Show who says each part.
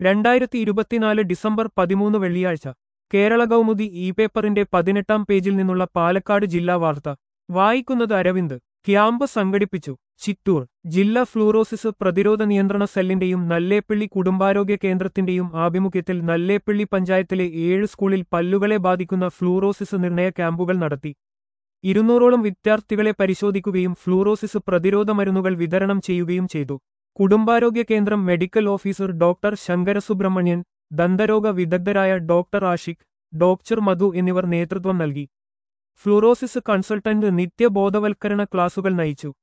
Speaker 1: രണ്ടായിരത്തി ഇരുപത്തിനാല് ഡിസംബർ പതിമൂന്ന് വെള്ളിയാഴ്ച കേരള കൗമുദി ഇ പേപ്പറിന്റെ പതിനെട്ടാം പേജിൽ നിന്നുള്ള പാലക്കാട് ജില്ലാ വാർത്ത വായിക്കുന്നത് അരവിന്ദ് ക്യാമ്പ് സംഘടിപ്പിച്ചു ചിറ്റൂർ ജില്ലാ ഫ്ലൂറോസിസ് പ്രതിരോധ നിയന്ത്രണ സെല്ലിന്റെയും നല്ലേപ്പള്ളി കുടുംബാരോഗ്യ കേന്ദ്രത്തിന്റെയും ആഭിമുഖ്യത്തിൽ നല്ലേപ്പള്ളി പഞ്ചായത്തിലെ ഏഴ് സ്കൂളിൽ പല്ലുകളെ ബാധിക്കുന്ന ഫ്ലൂറോസിസ് നിർണയ ക്യാമ്പുകൾ നടത്തി ഇരുന്നൂറോളം വിദ്യാർത്ഥികളെ പരിശോധിക്കുകയും ഫ്ലൂറോസിസ് പ്രതിരോധ മരുന്നുകൾ വിതരണം ചെയ്യുകയും ചെയ്തു കുടുംബാരോഗ്യ കേന്ദ്രം മെഡിക്കൽ ഓഫീസർ ഡോക്ടർ ശങ്കരസുബ്രഹ്മണ്യൻ ദന്തരോഗ വിദഗ്ധരായ ഡോക്ടർ ആഷിഖ് ഡോക്ടർ മധു എന്നിവർ നേതൃത്വം നൽകി ഫ്ലൂറോസിസ് കൺസൾട്ടന്റ് നിത്യബോധവൽക്കരണ ക്ലാസുകൾ നയിച്ചു